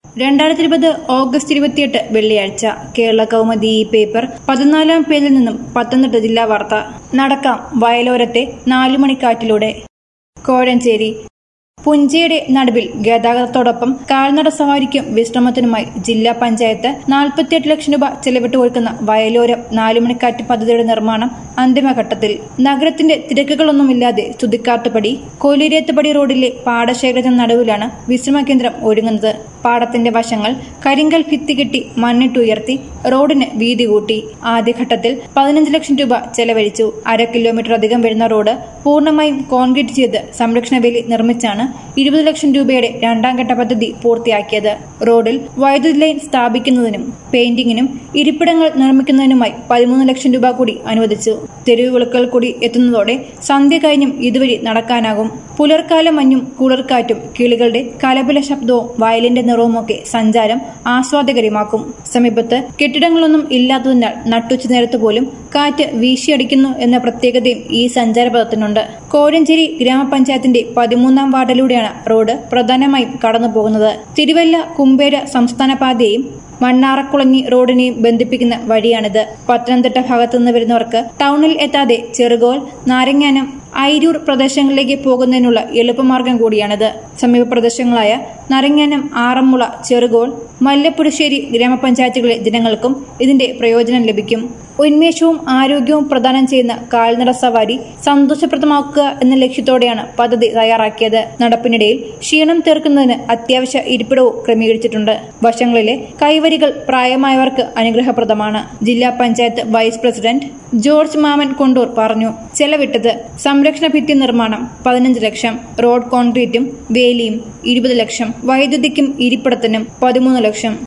രണ്ടായിരത്തി ഇരുപത് ഓഗസ്റ്റ് ഇരുപത്തിയെട്ട് വെള്ളിയാഴ്ച കേരള കൗമുദി ഈ പേപ്പർ പതിനാലാം പേജിൽ നിന്നും പത്തനംതിട്ട ജില്ലാ വാർത്ത നടക്കാം വയലോരത്തെ നാലുമണിക്കാറ്റിലൂടെ കോഴഞ്ചേരി പുഞ്ചയുടെ നടുവിൽ ഗതാഗതത്തോടൊപ്പം കാൽനട സവാരിക്കും വിശ്രമത്തിനുമായി ജില്ലാ പഞ്ചായത്ത് നാൽപ്പത്തിയെട്ട് ലക്ഷം രൂപ ചെലവിട്ട് ഒരുക്കുന്ന വയലോരം നാലുമണിക്കാറ്റ് പദ്ധതിയുടെ നിർമ്മാണം അന്തിമഘട്ടത്തിൽ നഗരത്തിന്റെ തിരക്കുകളൊന്നുമില്ലാതെ ചുതിക്കാട്ടുപടി കോലിരേത്തുപടി റോഡിലെ പാടശേഖരത്തിന് നടുവിലാണ് വിശ്രമ കേന്ദ്രം ഒരുങ്ങുന്നത് പാടത്തിന്റെ വശങ്ങൾ കരിങ്കൽ ഭിത്തി കെട്ടി മണ്ണിട്ടുയർത്തി റോഡിന് വീതി കൂട്ടി ആദ്യഘട്ടത്തിൽ പതിനഞ്ച് ലക്ഷം രൂപ ചെലവഴിച്ചു അര കിലോമീറ്റർ അധികം വരുന്ന റോഡ് പൂർണ്ണമായും കോൺക്രീറ്റ് ചെയ്ത് സംരക്ഷണ വേലി നിർമ്മിച്ചാണ് ഇരുപത് ലക്ഷം രൂപയുടെ രണ്ടാം ഘട്ട പദ്ധതി പൂർത്തിയാക്കിയത് റോഡിൽ വൈദ്യുതി ലൈൻ സ്ഥാപിക്കുന്നതിനും പെയിന്റിങ്ങിനും ഇരിപ്പിടങ്ങൾ നിർമ്മിക്കുന്നതിനുമായി പതിമൂന്ന് ലക്ഷം രൂപ കൂടി അനുവദിച്ചു തെരുവ് വിളക്കുകൾ കൂടി എത്തുന്നതോടെ സന്ധ്യ കഴിഞ്ഞും ഇതുവഴി നടക്കാനാകും പുലർക്കാല മഞ്ഞും കുളിർക്കാറ്റും കിളികളുടെ കലപില ശബ്ദവും വയലിന്റെ നിറവുമൊക്കെ സഞ്ചാരം ആസ്വാദകരമാക്കും സമീപത്ത് കെട്ടിടങ്ങളൊന്നും ഇല്ലാത്തതിനാൽ നട്ടുച്ച നേരത്ത് പോലും കാറ്റ് വീശിയടിക്കുന്നു എന്ന പ്രത്യേകതയും ഈ സഞ്ചാരപഥത്തിനുണ്ട് കോഴഞ്ചേരി ഗ്രാമപഞ്ചായത്തിന്റെ പതിമൂന്നാം വാർഡിലൂടെയാണ് റോഡ് പ്രധാനമായും കടന്നു പോകുന്നത് തിരുവല്ല കുമ്പേര സംസ്ഥാന പാതയെയും മണ്ണാറക്കുളങ്ങി റോഡിനെയും ബന്ധിപ്പിക്കുന്ന വഴിയാണിത് പത്തനംതിട്ട ഭാഗത്തു നിന്ന് വരുന്നവർക്ക് ടൗണിൽ എത്താതെ ചെറുകോൽ നാരങ്ങാനം ഐരൂർ പ്രദേശങ്ങളിലേക്ക് പോകുന്നതിനുള്ള എളുപ്പമാർഗം കൂടിയാണിത് സമീപ പ്രദേശങ്ങളായ നരങ്ങാനം ആറന്മുള ചെറുകോൾ മല്ലപ്പുഴശ്ശേരി ഗ്രാമപഞ്ചായത്തുകളിലെ ജനങ്ങൾക്കും ഇതിന്റെ പ്രയോജനം ലഭിക്കും ഉന്മേഷവും ആരോഗ്യവും പ്രദാനം ചെയ്യുന്ന കാൽനട സവാരി സന്തോഷപ്രദമാക്കുക എന്ന ലക്ഷ്യത്തോടെയാണ് പദ്ധതി തയ്യാറാക്കിയത് നടപ്പിനിടയിൽ ക്ഷീണം തീർക്കുന്നതിന് അത്യാവശ്യ ഇരിപ്പിടവും ക്രമീകരിച്ചിട്ടുണ്ട് വശങ്ങളിലെ കൈവരികൾ പ്രായമായവർക്ക് അനുഗ്രഹപ്രദമാണ് ജില്ലാ panchayat vice president George Maman Kondoor പറഞ്ഞു ചെലവിട്ടത് സംരക്ഷണ ഭിത്തി നിർമ്മാണം പതിനഞ്ച് ലക്ഷം റോഡ് കോൺക്രീറ്റും വേലിയും ഇരുപത് ലക്ഷം വൈദ്യുതിക്കും ഇരിപ്പിടത്തിനും പതിമൂന്ന് ലക്ഷം